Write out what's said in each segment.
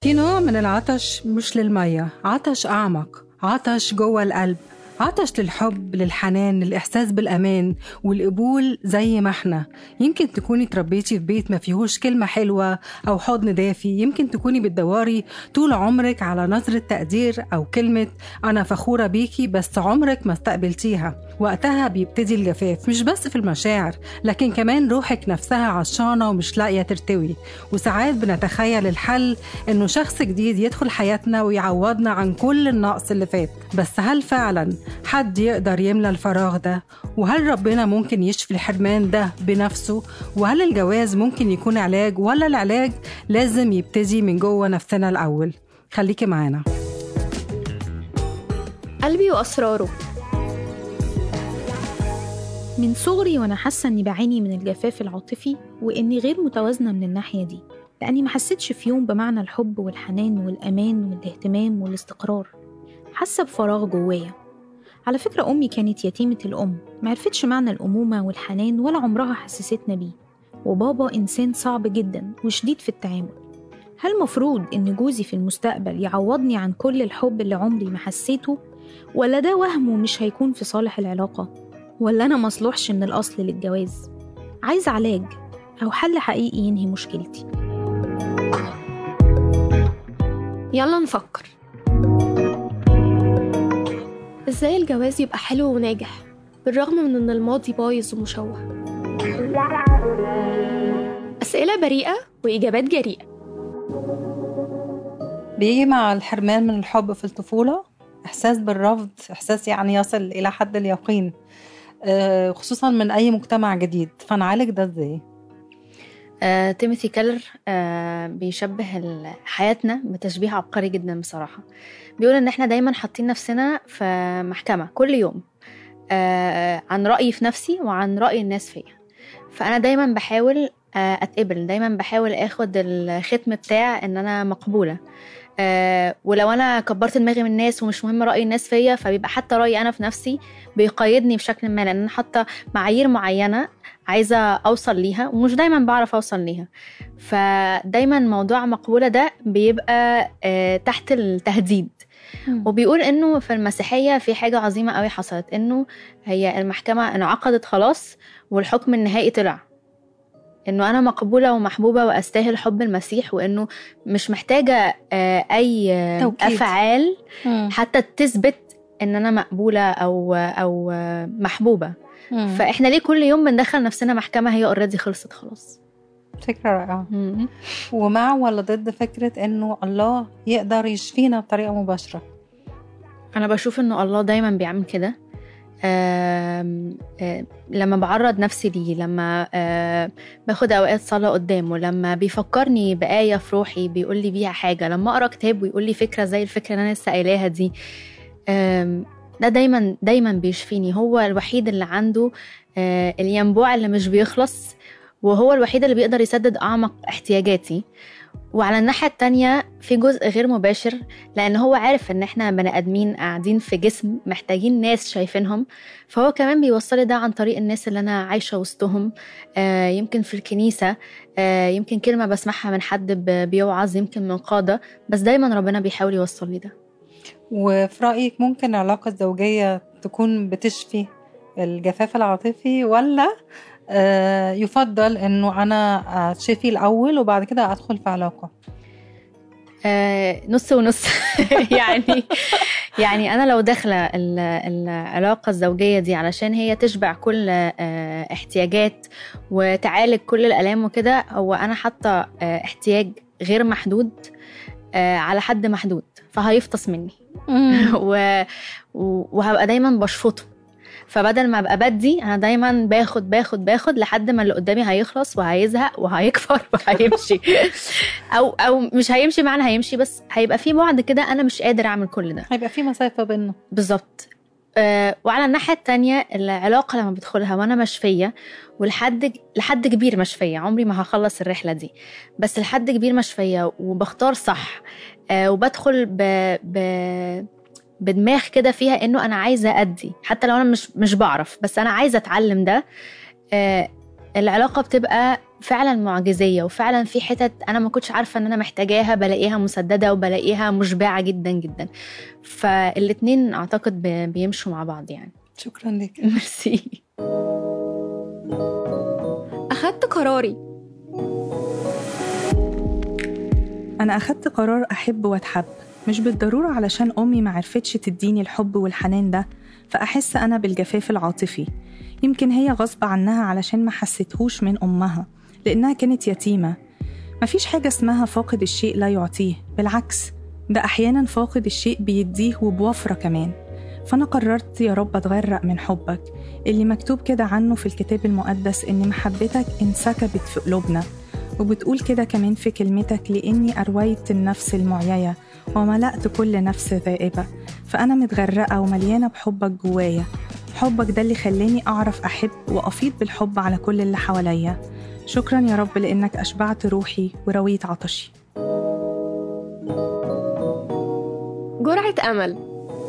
في نوع من العطش مش للمية عطش أعمق عطش جوه القلب عطش للحب للحنان للإحساس بالأمان والقبول زي ما احنا يمكن تكوني تربيتي في بيت ما فيهوش كلمة حلوة أو حضن دافي يمكن تكوني بتدوري طول عمرك على نظرة تقدير أو كلمة أنا فخورة بيكي بس عمرك ما استقبلتيها وقتها بيبتدي الجفاف مش بس في المشاعر لكن كمان روحك نفسها عطشانة ومش لاقية ترتوي وساعات بنتخيل الحل إنه شخص جديد يدخل حياتنا ويعوضنا عن كل النقص اللي فات بس هل فعلا حد يقدر يملى الفراغ ده وهل ربنا ممكن يشفي الحرمان ده بنفسه وهل الجواز ممكن يكون علاج ولا العلاج لازم يبتدي من جوه نفسنا الأول خليكي معانا قلبي وأسراره من صغري وأنا حاسة إني بعاني من الجفاف العاطفي وإني غير متوازنة من الناحية دي لأني ما حسيتش في يوم بمعنى الحب والحنان والأمان والاهتمام والاستقرار حاسة بفراغ جوايا على فكرة أمي كانت يتيمة الأم معرفتش معنى الأمومة والحنان ولا عمرها حسستنا بيه وبابا إنسان صعب جدا وشديد في التعامل هل مفروض إن جوزي في المستقبل يعوضني عن كل الحب اللي عمري ما حسيته ولا ده وهم ومش هيكون في صالح العلاقة ولا أنا مصلوحش من الأصل للجواز عايز علاج أو حل حقيقي ينهي مشكلتي يلا نفكر ازاي الجواز يبقى حلو وناجح بالرغم من ان الماضي بايظ ومشوه أسئلة بريئة وإجابات جريئة بيجي مع الحرمان من الحب في الطفولة إحساس بالرفض إحساس يعني يصل إلى حد اليقين آه، خصوصا من أي مجتمع جديد فنعالج ده إزاي؟ آه، تيموثي كيلر آه، بيشبه ال- حياتنا بتشبيه عبقري جدا بصراحة بيقول إن إحنا دايما حاطين نفسنا في محكمة كل يوم آه، عن رأيي في نفسي وعن رأي الناس فيا فأنا دايما بحاول آه، أتقبل دايما بحاول آخد الختم بتاع إن أنا مقبولة آه، ولو أنا كبرت دماغي من الناس ومش مهم رأي الناس فيا فبيبقى حتى رأيي أنا في نفسي بيقيدني بشكل ما لأن أنا حاطة معايير معينة عايزة أوصل ليها ومش دايما بعرف أوصل ليها فدايما موضوع مقبولة ده بيبقى آه، تحت التهديد وبيقول انه في المسيحيه في حاجه عظيمه قوي حصلت انه هي المحكمه انعقدت خلاص والحكم النهائي طلع انه انا مقبوله ومحبوبه واستاهل حب المسيح وانه مش محتاجه آه، اي آه، توكيد. افعال حتى تثبت ان انا مقبوله او او آه، محبوبه فاحنا ليه كل يوم بندخل نفسنا محكمه هي اوريدي خلصت خلاص فكرة رائعة ومع ولا ضد فكرة إنه الله يقدر يشفينا بطريقة مباشرة انا بشوف انه الله دايما بيعمل كده آم، آم، لما بعرض نفسي ليه لما آم، باخد اوقات صلاه قدامه لما بيفكرني بايه في روحي بيقول لي بيها حاجه لما اقرا كتاب ويقول لي فكره زي الفكره اللي انا لسه قايلاها دي آم، ده دايما دايما بيشفيني هو الوحيد اللي عنده آه، الينبوع اللي مش بيخلص وهو الوحيد اللي بيقدر يسدد اعمق احتياجاتي وعلى الناحية التانية في جزء غير مباشر لأن هو عارف إن إحنا بني آدمين قاعدين في جسم محتاجين ناس شايفينهم فهو كمان بيوصلي ده عن طريق الناس اللي أنا عايشة وسطهم آه يمكن في الكنيسة آه يمكن كلمة بسمعها من حد ب- بيوعظ يمكن من قادة بس دايما ربنا بيحاول يوصل لي ده وفي رأيك ممكن العلاقة الزوجية تكون بتشفي الجفاف العاطفي ولا آه، يفضل إنه أنا أتشفي الأول وبعد كده أدخل في علاقة آه نص ونص يعني يعني انا لو داخله ال- العلاقه الزوجيه دي علشان هي تشبع كل آه، احتياجات وتعالج كل الالام وكده هو انا حاطه آه، احتياج غير محدود آه، على حد محدود فهيفطس مني و- و- وهبقى دايما بشفطه فبدل ما ابقى بدي انا دايما باخد باخد باخد لحد ما اللي قدامي هيخلص وهيزهق وهيكفر وهيمشي او او مش هيمشي معانا هيمشي بس هيبقى في بعد كده انا مش قادر اعمل كل ده هيبقى في مسافة بيننا بالظبط آه وعلى الناحيه التانية العلاقه لما بدخلها وانا مشفيه ولحد لحد كبير مشفيه عمري ما هخلص الرحله دي بس لحد كبير مشفيه وبختار صح آه وبدخل ب... ب... بدماغ كده فيها انه انا عايزه ادي حتى لو انا مش مش بعرف بس انا عايزه اتعلم ده آه العلاقه بتبقى فعلا معجزيه وفعلا في حتت انا ما كنتش عارفه ان انا محتاجاها بلاقيها مسدده وبلاقيها مشبعه جدا جدا فالاتنين اعتقد ب- بيمشوا مع بعض يعني شكرا لك ميرسي أخدت قراري أنا أخدت قرار أحب وأتحب مش بالضرورة علشان أمي معرفتش تديني الحب والحنان ده فأحس أنا بالجفاف العاطفي يمكن هي غصب عنها علشان ما حسيتهوش من أمها لأنها كانت يتيمة مفيش حاجة اسمها فاقد الشيء لا يعطيه بالعكس ده أحيانا فاقد الشيء بيديه وبوفرة كمان فأنا قررت يا رب أتغرق من حبك اللي مكتوب كده عنه في الكتاب المقدس إن محبتك انسكبت في قلوبنا وبتقول كده كمان في كلمتك لإني أرويت النفس المعيية وملأت كل نفس ذائبة فأنا متغرقة ومليانة بحبك جوايا حبك ده اللي خلاني أعرف أحب وأفيض بالحب على كل اللي حواليا شكرا يا رب لأنك أشبعت روحي ورويت عطشي جرعة أمل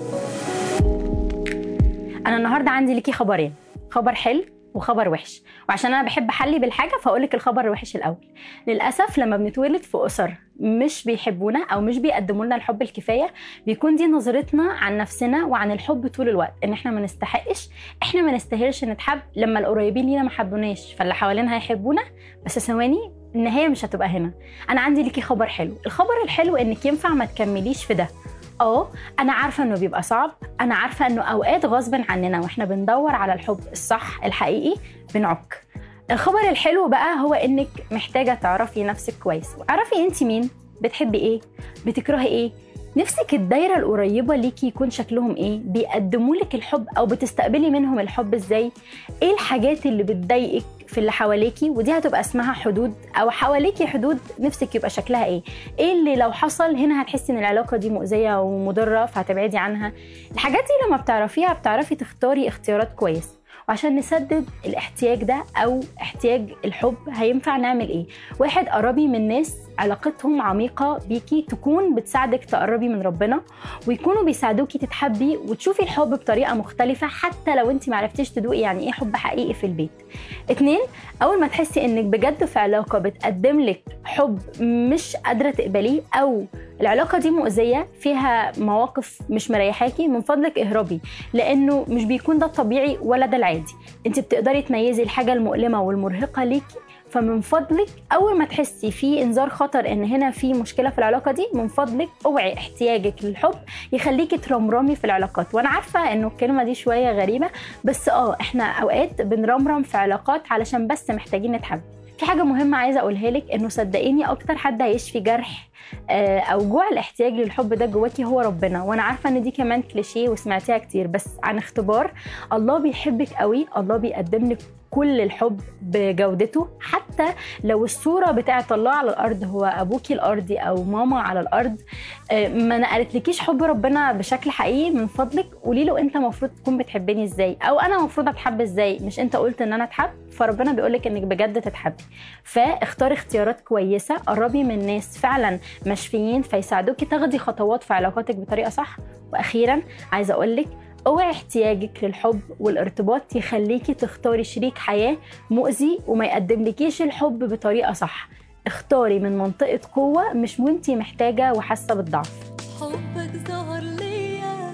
انا النهارده عندي ليكي خبرين خبر حلو وخبر وحش وعشان انا بحب احلي بالحاجه فاقول لك الخبر الوحش الاول للاسف لما بنتولد في اسر مش بيحبونا او مش بيقدموا لنا الحب الكفايه بيكون دي نظرتنا عن نفسنا وعن الحب طول الوقت ان احنا ما نستحقش احنا ما نستاهلش نتحب لما القريبين لينا ما حبوناش فاللي حوالينا هيحبونا بس ثواني النهايه مش هتبقى هنا انا عندي ليكي خبر حلو الخبر الحلو انك ينفع ما تكمليش في ده اه انا عارفه انه بيبقى صعب انا عارفه انه اوقات غصب عننا واحنا بندور على الحب الصح الحقيقي بنعك الخبر الحلو بقى هو انك محتاجه تعرفي نفسك كويس اعرفي انت مين بتحبي ايه بتكرهي ايه نفسك الدايرة القريبة ليكي يكون شكلهم ايه؟ بيقدموا لك الحب او بتستقبلي منهم الحب ازاي؟ ايه الحاجات اللي بتضايقك في اللي حواليكي ودي هتبقى اسمها حدود او حواليكي حدود نفسك يبقى شكلها ايه؟ ايه اللي لو حصل هنا هتحسي ان العلاقة دي مؤذية ومضرة فهتبعدي عنها؟ الحاجات دي لما بتعرفيها بتعرفي تختاري اختيارات كويس وعشان نسدد الاحتياج ده او احتياج الحب هينفع نعمل ايه واحد قربي من ناس علاقتهم عميقة بيكي تكون بتساعدك تقربي من ربنا ويكونوا بيساعدوكي تتحبي وتشوفي الحب بطريقة مختلفة حتى لو انت معرفتيش تدوقي يعني ايه حب حقيقي في البيت اتنين اول ما تحسي انك بجد في علاقة بتقدم لك حب مش قادرة تقبليه او العلاقة دي مؤذية فيها مواقف مش مريحاكي من فضلك اهربي لانه مش بيكون ده الطبيعي ولا ده العادي انت بتقدري تميزي الحاجة المؤلمة والمرهقة ليكي فمن فضلك اول ما تحسي في انذار خطر ان هنا في مشكله في العلاقه دي من فضلك اوعي احتياجك للحب يخليكي ترمرمي في العلاقات وانا عارفه انه الكلمه دي شويه غريبه بس اه احنا اوقات بنرمرم في علاقات علشان بس محتاجين نتحب في حاجه مهمه عايزه اقولها لك انه صدقيني اكتر حد هيشفي جرح آه، او جوع الاحتياج للحب ده جواكي هو ربنا وانا عارفه ان دي كمان كليشيه وسمعتيها كتير بس عن اختبار الله بيحبك قوي الله بيقدم لك كل الحب بجودته حتى لو الصورة بتاعت الله على الأرض هو أبوكي الأرضي أو ماما على الأرض آه، ما نقلتلكيش حب ربنا بشكل حقيقي من فضلك قولي له أنت المفروض تكون بتحبني إزاي أو أنا المفروض أتحب إزاي مش أنت قلت إن أنا أتحب فربنا بيقولك إنك بجد تتحبي فاختاري اختيارات كويسة قربي من ناس فعلا مشفيين فيساعدوكي تاخدي خطوات في علاقاتك بطريقة صح وأخيرا عايزة أقولك اوعي احتياجك للحب والارتباط يخليكي تختاري شريك حياة مؤذي وما يقدملكيش الحب بطريقة صح اختاري من منطقة قوة مش وانتي محتاجة وحاسة بالضعف حبك ظهر ليا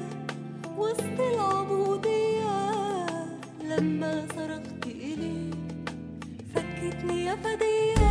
وسط العبودية لما صرخت إليك فكتني يا فدية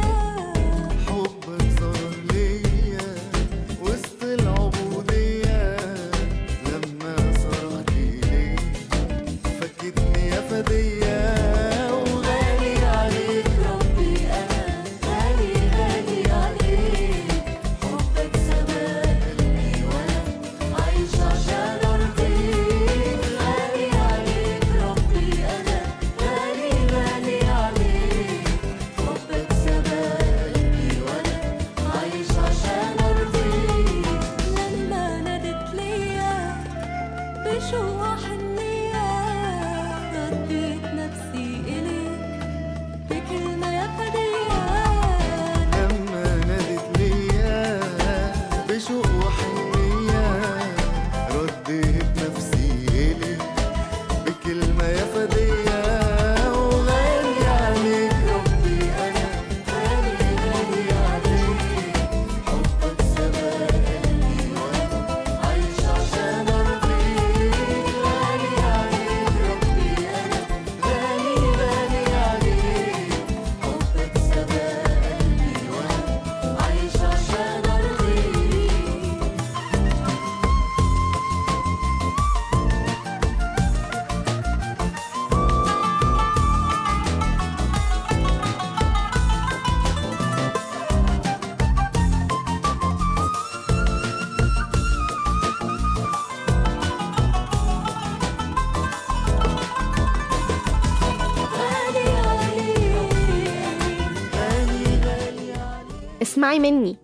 حبك ظهر ليا وسط العبودية لما صرخت إليك فكتني يا فدية وغالي عليك ربي أنا غالي غالي عليك حبك سما قلبي وأنا عايش عشان أرضيك غالي عليك ربي أنا غالي غالي عليك حبك سما قلبي وأنا عايش عشان أرضيك لما نادت ليا بشوق حنية رديت نفسي إليك بكلمة يا فدية لما نادت ليا بشوق وحنية رديت نفسي إليك بكلمة يا فدية وغالي عليك ربي أنا تسمعي مني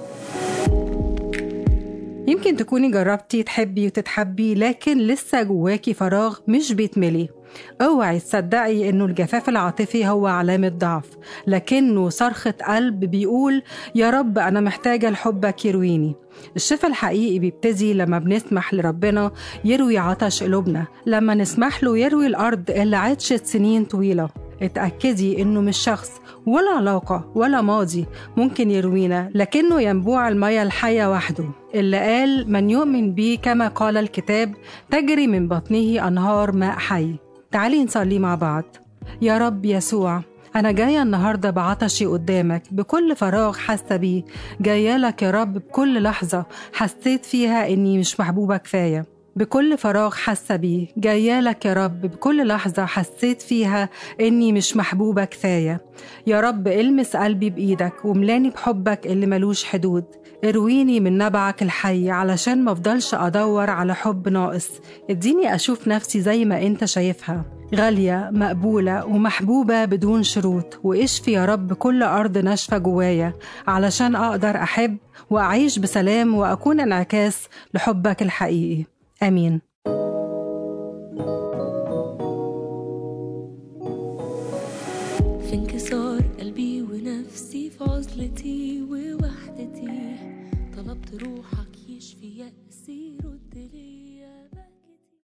يمكن تكوني جربتي تحبي وتتحبي لكن لسه جواكي فراغ مش بيتملي اوعي تصدقي انه الجفاف العاطفي هو علامة ضعف لكنه صرخة قلب بيقول يا رب انا محتاجة لحبك يرويني الشفاء الحقيقي بيبتدي لما بنسمح لربنا يروي عطش قلوبنا لما نسمح له يروي الأرض اللي عطشت سنين طويلة اتأكدي إنه مش شخص ولا علاقة ولا ماضي ممكن يروينا لكنه ينبوع المية الحية وحده اللي قال من يؤمن بي كما قال الكتاب تجري من بطنه أنهار ماء حي تعالي نصلي مع بعض يا رب يسوع أنا جاية النهاردة بعطشي قدامك بكل فراغ حاسة بيه جاية لك يا رب بكل لحظة حسيت فيها إني مش محبوبة كفاية بكل فراغ حاسة بيه جاية لك يا رب بكل لحظة حسيت فيها إني مش محبوبة كفاية يا رب المس قلبي بإيدك وملاني بحبك اللي ملوش حدود ارويني من نبعك الحي علشان مفضلش أدور على حب ناقص اديني أشوف نفسي زي ما أنت شايفها غالية مقبولة ومحبوبة بدون شروط واشفي يا رب كل أرض ناشفة جوايا علشان أقدر أحب وأعيش بسلام وأكون انعكاس لحبك الحقيقي آمين في انكسار قلبي ونفسي في عزلتي ووحدتي طلبت روحك يشفي يأسي رد لي